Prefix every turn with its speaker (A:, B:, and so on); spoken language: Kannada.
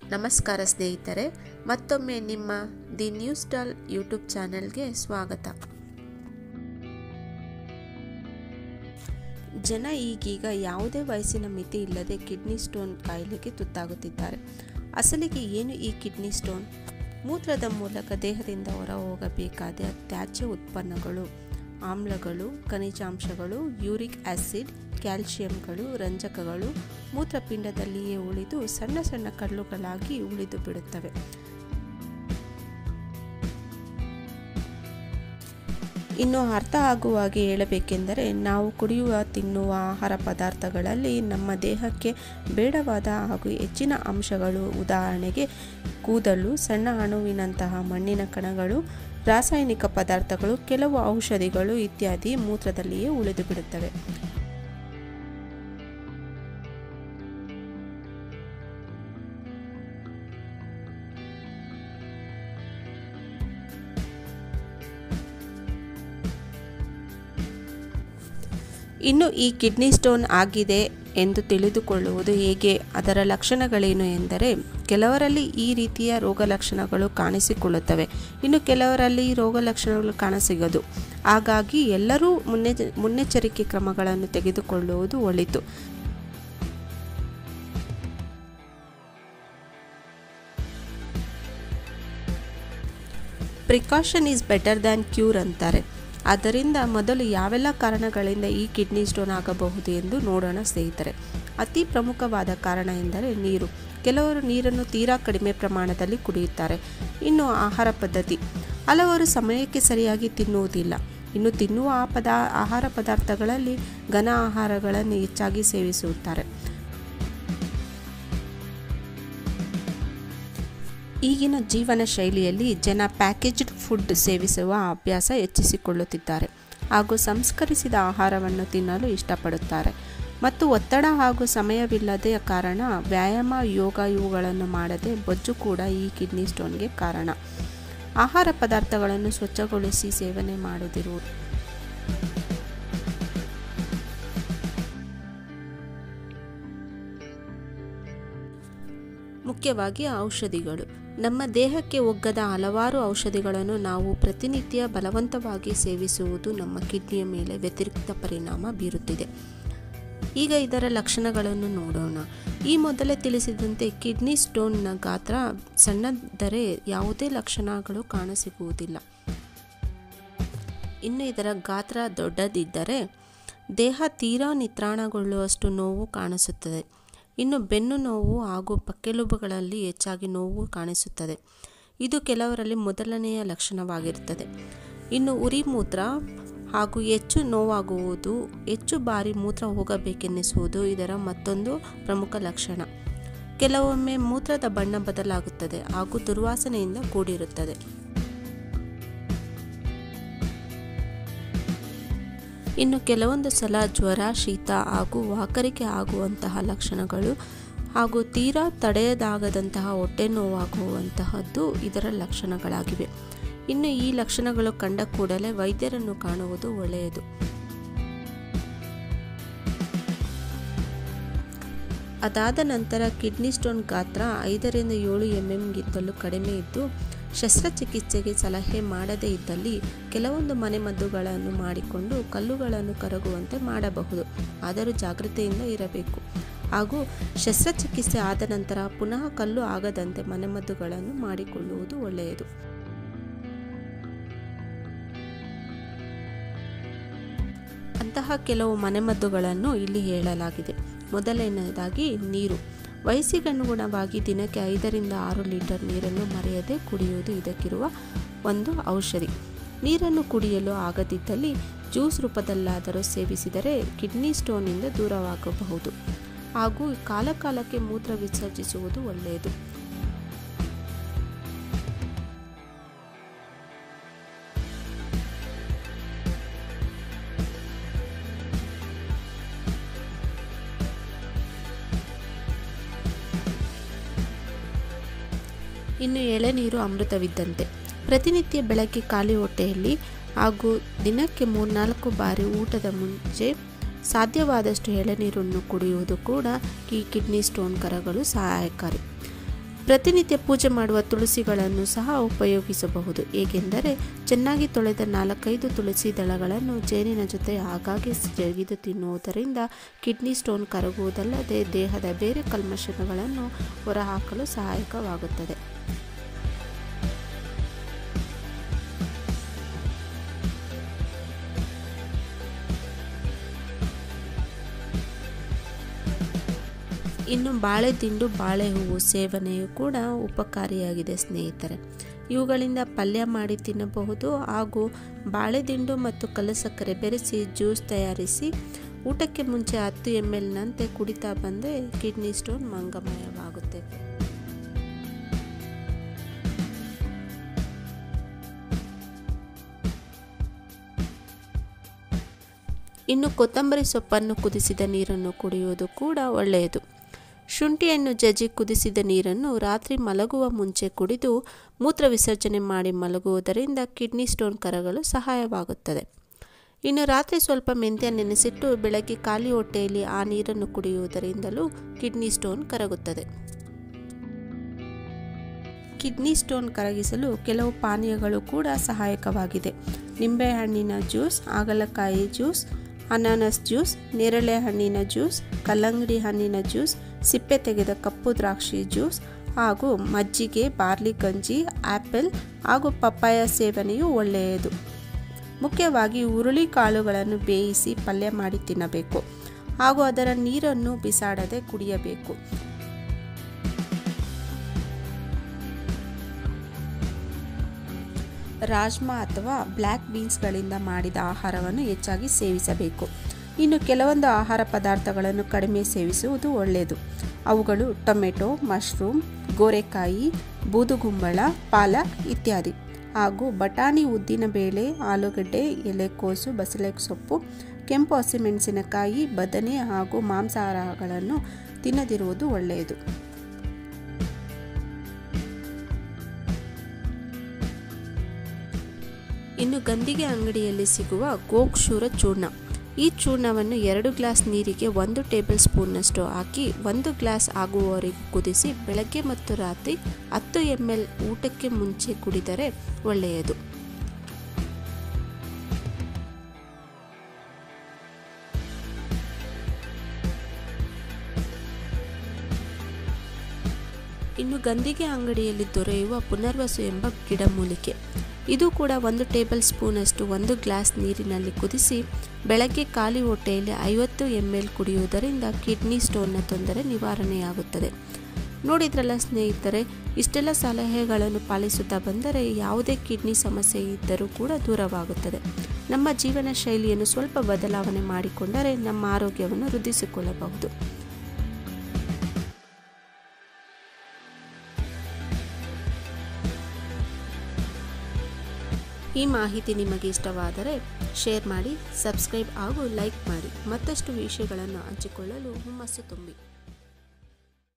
A: ನಮಸ್ಕಾರ ಸ್ನೇಹಿತರೆ ಮತ್ತೊಮ್ಮೆ ನಿಮ್ಮ ದಿ ನ್ಯೂಸ್ ಡಾಲ್ ಯೂಟ್ಯೂಬ್ ಚಾನೆಲ್ಗೆ ಸ್ವಾಗತ ಜನ ಈಗೀಗ ಯಾವುದೇ ವಯಸ್ಸಿನ ಮಿತಿ ಇಲ್ಲದೆ ಕಿಡ್ನಿ ಸ್ಟೋನ್ ಕಾಯಿಲೆಗೆ ತುತ್ತಾಗುತ್ತಿದ್ದಾರೆ ಅಸಲಿಗೆ ಏನು ಈ ಕಿಡ್ನಿ ಸ್ಟೋನ್ ಮೂತ್ರದ ಮೂಲಕ ದೇಹದಿಂದ ಹೊರ ಹೋಗಬೇಕಾದ ತ್ಯಾಜ್ಯ ಉತ್ಪನ್ನಗಳು ಆಮ್ಲಗಳು ಖನಿಜಾಂಶಗಳು ಯೂರಿಕ್ ಆಸಿಡ್ ಕ್ಯಾಲ್ಸಿಯಂಗಳು ರಂಜಕಗಳು ಮೂತ್ರಪಿಂಡದಲ್ಲಿಯೇ ಉಳಿದು ಸಣ್ಣ ಸಣ್ಣ ಕಲ್ಲುಗಳಾಗಿ ಉಳಿದು ಬಿಡುತ್ತವೆ ಇನ್ನು ಅರ್ಥ ಆಗುವ ಹಾಗೆ ಹೇಳಬೇಕೆಂದರೆ ನಾವು ಕುಡಿಯುವ ತಿನ್ನುವ ಆಹಾರ ಪದಾರ್ಥಗಳಲ್ಲಿ ನಮ್ಮ ದೇಹಕ್ಕೆ ಬೇಡವಾದ ಹಾಗೂ ಹೆಚ್ಚಿನ ಅಂಶಗಳು ಉದಾಹರಣೆಗೆ ಕೂದಲು ಸಣ್ಣ ಅಣುವಿನಂತಹ ಮಣ್ಣಿನ ಕಣಗಳು ರಾಸಾಯನಿಕ ಪದಾರ್ಥಗಳು ಕೆಲವು ಔಷಧಿಗಳು ಇತ್ಯಾದಿ ಮೂತ್ರದಲ್ಲಿಯೇ ಉಳಿದು ಬಿಡುತ್ತವೆ ಇನ್ನು ಈ ಕಿಡ್ನಿ ಸ್ಟೋನ್ ಆಗಿದೆ ಎಂದು ತಿಳಿದುಕೊಳ್ಳುವುದು ಹೇಗೆ ಅದರ ಲಕ್ಷಣಗಳೇನು ಎಂದರೆ ಕೆಲವರಲ್ಲಿ ಈ ರೀತಿಯ ರೋಗ ಲಕ್ಷಣಗಳು ಕಾಣಿಸಿಕೊಳ್ಳುತ್ತವೆ ಇನ್ನು ಕೆಲವರಲ್ಲಿ ರೋಗ ಲಕ್ಷಣಗಳು ಕಾಣಸಿಗದು ಹಾಗಾಗಿ ಎಲ್ಲರೂ ಮುನ್ನೆ ಮುನ್ನೆಚ್ಚರಿಕೆ ಕ್ರಮಗಳನ್ನು ತೆಗೆದುಕೊಳ್ಳುವುದು ಒಳಿತು precaution is better than cure ಅಂತಾರೆ ಆದ್ದರಿಂದ ಮೊದಲು ಯಾವೆಲ್ಲ ಕಾರಣಗಳಿಂದ ಈ ಕಿಡ್ನಿ ಸ್ಟೋನ್ ಆಗಬಹುದು ಎಂದು ನೋಡೋಣ ಸ್ನೇಹಿತರೆ ಅತಿ ಪ್ರಮುಖವಾದ ಕಾರಣ ಎಂದರೆ ನೀರು ಕೆಲವರು ನೀರನ್ನು ತೀರಾ ಕಡಿಮೆ ಪ್ರಮಾಣದಲ್ಲಿ ಕುಡಿಯುತ್ತಾರೆ ಇನ್ನು ಆಹಾರ ಪದ್ಧತಿ ಹಲವರು ಸಮಯಕ್ಕೆ ಸರಿಯಾಗಿ ತಿನ್ನುವುದಿಲ್ಲ ಇನ್ನು ತಿನ್ನುವ ಆ ಪದಾ ಆಹಾರ ಪದಾರ್ಥಗಳಲ್ಲಿ ಘನ ಆಹಾರಗಳನ್ನು ಹೆಚ್ಚಾಗಿ ಸೇವಿಸುತ್ತಾರೆ ಈಗಿನ ಜೀವನ ಶೈಲಿಯಲ್ಲಿ ಜನ ಪ್ಯಾಕೇಜ್ಡ್ ಫುಡ್ ಸೇವಿಸುವ ಅಭ್ಯಾಸ ಹೆಚ್ಚಿಸಿಕೊಳ್ಳುತ್ತಿದ್ದಾರೆ ಹಾಗೂ ಸಂಸ್ಕರಿಸಿದ ಆಹಾರವನ್ನು ತಿನ್ನಲು ಇಷ್ಟಪಡುತ್ತಾರೆ ಮತ್ತು ಒತ್ತಡ ಹಾಗೂ ಸಮಯವಿಲ್ಲದ ಕಾರಣ ವ್ಯಾಯಾಮ ಯೋಗ ಇವುಗಳನ್ನು ಮಾಡದೆ ಬೊಜ್ಜು ಕೂಡ ಈ ಕಿಡ್ನಿ ಸ್ಟೋನ್ಗೆ ಕಾರಣ ಆಹಾರ ಪದಾರ್ಥಗಳನ್ನು ಸ್ವಚ್ಛಗೊಳಿಸಿ ಸೇವನೆ ಮಾಡದಿರುವುದು ಮುಖ್ಯವಾಗಿ ಔಷಧಿಗಳು ನಮ್ಮ ದೇಹಕ್ಕೆ ಒಗ್ಗದ ಹಲವಾರು ಔಷಧಿಗಳನ್ನು ನಾವು ಪ್ರತಿನಿತ್ಯ ಬಲವಂತವಾಗಿ ಸೇವಿಸುವುದು ನಮ್ಮ ಕಿಡ್ನಿಯ ಮೇಲೆ ವ್ಯತಿರಿಕ್ತ ಪರಿಣಾಮ ಬೀರುತ್ತಿದೆ ಈಗ ಇದರ ಲಕ್ಷಣಗಳನ್ನು ನೋಡೋಣ ಈ ಮೊದಲೇ ತಿಳಿಸಿದಂತೆ ಕಿಡ್ನಿ ಸ್ಟೋನ್ನ ಗಾತ್ರ ಸಣ್ಣದರೆ ಯಾವುದೇ ಲಕ್ಷಣಗಳು ಕಾಣಸಿಗುವುದಿಲ್ಲ ಇನ್ನು ಇದರ ಗಾತ್ರ ದೊಡ್ಡದಿದ್ದರೆ ದೇಹ ತೀರಾ ನಿತ್ರಾಣಗೊಳ್ಳುವಷ್ಟು ನೋವು ಕಾಣಿಸುತ್ತದೆ ಇನ್ನು ಬೆನ್ನು ನೋವು ಹಾಗೂ ಪಕ್ಕೆಲುಬುಗಳಲ್ಲಿ ಹೆಚ್ಚಾಗಿ ನೋವು ಕಾಣಿಸುತ್ತದೆ ಇದು ಕೆಲವರಲ್ಲಿ ಮೊದಲನೆಯ ಲಕ್ಷಣವಾಗಿರುತ್ತದೆ ಇನ್ನು ಉರಿ ಮೂತ್ರ ಹಾಗೂ ಹೆಚ್ಚು ನೋವಾಗುವುದು ಹೆಚ್ಚು ಬಾರಿ ಮೂತ್ರ ಹೋಗಬೇಕೆನ್ನಿಸುವುದು ಇದರ ಮತ್ತೊಂದು ಪ್ರಮುಖ ಲಕ್ಷಣ ಕೆಲವೊಮ್ಮೆ ಮೂತ್ರದ ಬಣ್ಣ ಬದಲಾಗುತ್ತದೆ ಹಾಗೂ ದುರ್ವಾಸನೆಯಿಂದ ಕೂಡಿರುತ್ತದೆ ಇನ್ನು ಕೆಲವೊಂದು ಸಲ ಜ್ವರ ಶೀತ ಹಾಗೂ ವಾಕರಿಕೆ ಆಗುವಂತಹ ಲಕ್ಷಣಗಳು ಹಾಗೂ ತೀರಾ ತಡೆಯದಾಗದಂತಹ ಹೊಟ್ಟೆ ನೋವಾಗುವಂತಹದ್ದು ಇದರ ಲಕ್ಷಣಗಳಾಗಿವೆ ಇನ್ನು ಈ ಲಕ್ಷಣಗಳು ಕಂಡ ಕೂಡಲೇ ವೈದ್ಯರನ್ನು ಕಾಣುವುದು ಒಳ್ಳೆಯದು ಅದಾದ ನಂತರ ಕಿಡ್ನಿ ಸ್ಟೋನ್ ಗಾತ್ರ ಐದರಿಂದ ಏಳು ಎಂ ಎಂಗಿಂತಲೂ ಕಡಿಮೆ ಇದ್ದು ಶಸ್ತ್ರಚಿಕಿತ್ಸೆಗೆ ಸಲಹೆ ಮಾಡದೇ ಇದ್ದಲ್ಲಿ ಕೆಲವೊಂದು ಮನೆಮದ್ದುಗಳನ್ನು ಮಾಡಿಕೊಂಡು ಕಲ್ಲುಗಳನ್ನು ಕರಗುವಂತೆ ಮಾಡಬಹುದು ಆದರೂ ಜಾಗ್ರತೆಯಿಂದ ಇರಬೇಕು ಹಾಗೂ ಶಸ್ತ್ರಚಿಕಿತ್ಸೆ ಆದ ನಂತರ ಪುನಃ ಕಲ್ಲು ಆಗದಂತೆ ಮನೆಮದ್ದುಗಳನ್ನು ಮಾಡಿಕೊಳ್ಳುವುದು ಒಳ್ಳೆಯದು ಅಂತಹ ಕೆಲವು ಮನೆಮದ್ದುಗಳನ್ನು ಇಲ್ಲಿ ಹೇಳಲಾಗಿದೆ ಮೊದಲನೆಯದಾಗಿ ನೀರು ವಯಸ್ಸಿಗನುಗುಣವಾಗಿ ದಿನಕ್ಕೆ ಐದರಿಂದ ಆರು ಲೀಟರ್ ನೀರನ್ನು ಮರೆಯದೆ ಕುಡಿಯುವುದು ಇದಕ್ಕಿರುವ ಒಂದು ಔಷಧಿ ನೀರನ್ನು ಕುಡಿಯಲು ಆಗದಿದ್ದಲ್ಲಿ ಜ್ಯೂಸ್ ರೂಪದಲ್ಲಾದರೂ ಸೇವಿಸಿದರೆ ಕಿಡ್ನಿ ಸ್ಟೋನಿಂದ ದೂರವಾಗಬಹುದು ಹಾಗೂ ಕಾಲಕಾಲಕ್ಕೆ ಮೂತ್ರ ವಿಸರ್ಜಿಸುವುದು ಒಳ್ಳೆಯದು ಇನ್ನು ಎಳೆನೀರು ಅಮೃತವಿದ್ದಂತೆ ಪ್ರತಿನಿತ್ಯ ಬೆಳಗ್ಗೆ ಖಾಲಿ ಹೊಟ್ಟೆಯಲ್ಲಿ ಹಾಗೂ ದಿನಕ್ಕೆ ಮೂರ್ನಾಲ್ಕು ಬಾರಿ ಊಟದ ಮುಂಚೆ ಸಾಧ್ಯವಾದಷ್ಟು ಎಳೆನೀರನ್ನು ಕುಡಿಯುವುದು ಕೂಡ ಈ ಕಿಡ್ನಿ ಸ್ಟೋನ್ ಕರಗಲು ಸಹಾಯಕಾರಿ ಪ್ರತಿನಿತ್ಯ ಪೂಜೆ ಮಾಡುವ ತುಳಸಿಗಳನ್ನು ಸಹ ಉಪಯೋಗಿಸಬಹುದು ಏಕೆಂದರೆ ಚೆನ್ನಾಗಿ ತೊಳೆದ ನಾಲ್ಕೈದು ತುಳಸಿ ದಳಗಳನ್ನು ಜೇನಿನ ಜೊತೆ ಆಗಾಗ್ಗೆ ಜಗಿದು ತಿನ್ನುವುದರಿಂದ ಕಿಡ್ನಿ ಸ್ಟೋನ್ ಕರಗುವುದಲ್ಲದೆ ದೇಹದ ಬೇರೆ ಕಲ್ಮಶಗಳನ್ನು ಹೊರಹಾಕಲು ಸಹಾಯಕವಾಗುತ್ತದೆ ಇನ್ನು ಬಾಳೆ ದಿಂಡು ಬಾಳೆ ಹೂವು ಸೇವನೆಯು ಕೂಡ ಉಪಕಾರಿಯಾಗಿದೆ ಸ್ನೇಹಿತರೆ ಇವುಗಳಿಂದ ಪಲ್ಯ ಮಾಡಿ ತಿನ್ನಬಹುದು ಹಾಗೂ ಬಾಳೆ ದಿಂಡು ಮತ್ತು ಕಲ್ಲಸಕ್ಕರೆ ಬೆರೆಸಿ ಜ್ಯೂಸ್ ತಯಾರಿಸಿ ಊಟಕ್ಕೆ ಮುಂಚೆ ಹತ್ತು ಎಮ್ ಎಲ್ನಂತೆ ಕುಡಿತಾ ಬಂದರೆ ಕಿಡ್ನಿ ಸ್ಟೋನ್ ಮಂಗಮಯವಾಗುತ್ತೆ ಇನ್ನು ಕೊತ್ತಂಬರಿ ಸೊಪ್ಪನ್ನು ಕುದಿಸಿದ ನೀರನ್ನು ಕುಡಿಯುವುದು ಕೂಡ ಒಳ್ಳೆಯದು ಶುಂಠಿಯನ್ನು ಜಜ್ಜಿ ಕುದಿಸಿದ ನೀರನ್ನು ರಾತ್ರಿ ಮಲಗುವ ಮುಂಚೆ ಕುಡಿದು ಮೂತ್ರ ವಿಸರ್ಜನೆ ಮಾಡಿ ಮಲಗುವುದರಿಂದ ಕಿಡ್ನಿ ಸ್ಟೋನ್ ಕರಗಲು ಸಹಾಯವಾಗುತ್ತದೆ ಇನ್ನು ರಾತ್ರಿ ಸ್ವಲ್ಪ ಮೆಂತ್ಯ ನೆನೆಸಿಟ್ಟು ಬೆಳಗ್ಗೆ ಖಾಲಿ ಹೊಟ್ಟೆಯಲ್ಲಿ ಆ ನೀರನ್ನು ಕುಡಿಯುವುದರಿಂದಲೂ ಕಿಡ್ನಿ ಸ್ಟೋನ್ ಕರಗುತ್ತದೆ ಕಿಡ್ನಿ ಸ್ಟೋನ್ ಕರಗಿಸಲು ಕೆಲವು ಪಾನೀಯಗಳು ಕೂಡ ಸಹಾಯಕವಾಗಿದೆ ನಿಂಬೆಹಣ್ಣಿನ ಜ್ಯೂಸ್ ಹಾಗಲಕಾಯಿ ಜ್ಯೂಸ್ ಅನಾನಸ್ ಜ್ಯೂಸ್ ನೇರಳೆ ಹಣ್ಣಿನ ಜ್ಯೂಸ್ ಕಲ್ಲಂಗಡಿ ಹಣ್ಣಿನ ಜ್ಯೂಸ್ ಸಿಪ್ಪೆ ತೆಗೆದ ಕಪ್ಪು ದ್ರಾಕ್ಷಿ ಜ್ಯೂಸ್ ಹಾಗೂ ಮಜ್ಜಿಗೆ ಬಾರ್ಲಿ ಗಂಜಿ ಆ್ಯಪಲ್ ಹಾಗೂ ಪಪ್ಪಾಯ ಸೇವನೆಯು ಒಳ್ಳೆಯದು ಮುಖ್ಯವಾಗಿ ಹುರುಳಿ ಕಾಳುಗಳನ್ನು ಬೇಯಿಸಿ ಪಲ್ಯ ಮಾಡಿ ತಿನ್ನಬೇಕು ಹಾಗೂ ಅದರ ನೀರನ್ನು ಬಿಸಾಡದೆ ಕುಡಿಯಬೇಕು ರಾಜ್ಮಾ ಅಥವಾ ಬ್ಲ್ಯಾಕ್ ಬೀನ್ಸ್ಗಳಿಂದ ಮಾಡಿದ ಆಹಾರವನ್ನು ಹೆಚ್ಚಾಗಿ ಸೇವಿಸಬೇಕು ಇನ್ನು ಕೆಲವೊಂದು ಆಹಾರ ಪದಾರ್ಥಗಳನ್ನು ಕಡಿಮೆ ಸೇವಿಸುವುದು ಒಳ್ಳೆಯದು ಅವುಗಳು ಟೊಮೆಟೊ ಮಶ್ರೂಮ್ ಗೋರೆಕಾಯಿ ಬೂದುಗುಂಬಳ ಪಾಲಕ್ ಇತ್ಯಾದಿ ಹಾಗೂ ಬಟಾಣಿ ಉದ್ದಿನಬೇಳೆ ಆಲೂಗಡ್ಡೆ ಎಲೆಕೋಸು ಬಸಳೆ ಸೊಪ್ಪು ಕೆಂಪು ಹಸಿಮೆಣಸಿನಕಾಯಿ ಬದನೆ ಹಾಗೂ ಮಾಂಸಾಹಾರಗಳನ್ನು ತಿನ್ನದಿರುವುದು ಒಳ್ಳೆಯದು ಇನ್ನು ಗಂದಿಗೆ ಅಂಗಡಿಯಲ್ಲಿ ಸಿಗುವ ಗೋಕ್ಷೂರ ಚೂರ್ಣ ಈ ಚೂರ್ಣವನ್ನು ಎರಡು ಗ್ಲಾಸ್ ನೀರಿಗೆ ಒಂದು ಟೇಬಲ್ ಸ್ಪೂನ್ನಷ್ಟು ಹಾಕಿ ಒಂದು ಗ್ಲಾಸ್ ಆಗುವವರೆಗೂ ಕುದಿಸಿ ಬೆಳಗ್ಗೆ ಮತ್ತು ರಾತ್ರಿ ಹತ್ತು ಎಮ್ ಎಲ್ ಊಟಕ್ಕೆ ಮುಂಚೆ ಕುಡಿದರೆ ಒಳ್ಳೆಯದು ಇನ್ನು ಗಂದಿಗೆ ಅಂಗಡಿಯಲ್ಲಿ ದೊರೆಯುವ ಪುನರ್ವಸು ಎಂಬ ಗಿಡಮೂಲಿಕೆ ಇದು ಕೂಡ ಒಂದು ಟೇಬಲ್ ಸ್ಪೂನಷ್ಟು ಒಂದು ಗ್ಲಾಸ್ ನೀರಿನಲ್ಲಿ ಕುದಿಸಿ ಬೆಳಗ್ಗೆ ಖಾಲಿ ಹೊಟ್ಟೆಯಲ್ಲಿ ಐವತ್ತು ಎಮ್ ಎಲ್ ಕುಡಿಯುವುದರಿಂದ ಕಿಡ್ನಿ ಸ್ಟೋನ್ನ ತೊಂದರೆ ನಿವಾರಣೆಯಾಗುತ್ತದೆ ನೋಡಿದ್ರಲ್ಲ ಸ್ನೇಹಿತರೆ ಇಷ್ಟೆಲ್ಲ ಸಲಹೆಗಳನ್ನು ಪಾಲಿಸುತ್ತಾ ಬಂದರೆ ಯಾವುದೇ ಕಿಡ್ನಿ ಸಮಸ್ಯೆ ಇದ್ದರೂ ಕೂಡ ದೂರವಾಗುತ್ತದೆ ನಮ್ಮ ಜೀವನ ಶೈಲಿಯನ್ನು ಸ್ವಲ್ಪ ಬದಲಾವಣೆ ಮಾಡಿಕೊಂಡರೆ ನಮ್ಮ ಆರೋಗ್ಯವನ್ನು ವೃದ್ಧಿಸಿಕೊಳ್ಳಬಹುದು ಈ ಮಾಹಿತಿ ನಿಮಗೆ ಇಷ್ಟವಾದರೆ ಶೇರ್ ಮಾಡಿ ಸಬ್ಸ್ಕ್ರೈಬ್ ಹಾಗೂ ಲೈಕ್ ಮಾಡಿ ಮತ್ತಷ್ಟು ವಿಷಯಗಳನ್ನು ಹಂಚಿಕೊಳ್ಳಲು ಹುಮ್ಮಸ್ಸು ತುಂಬಿ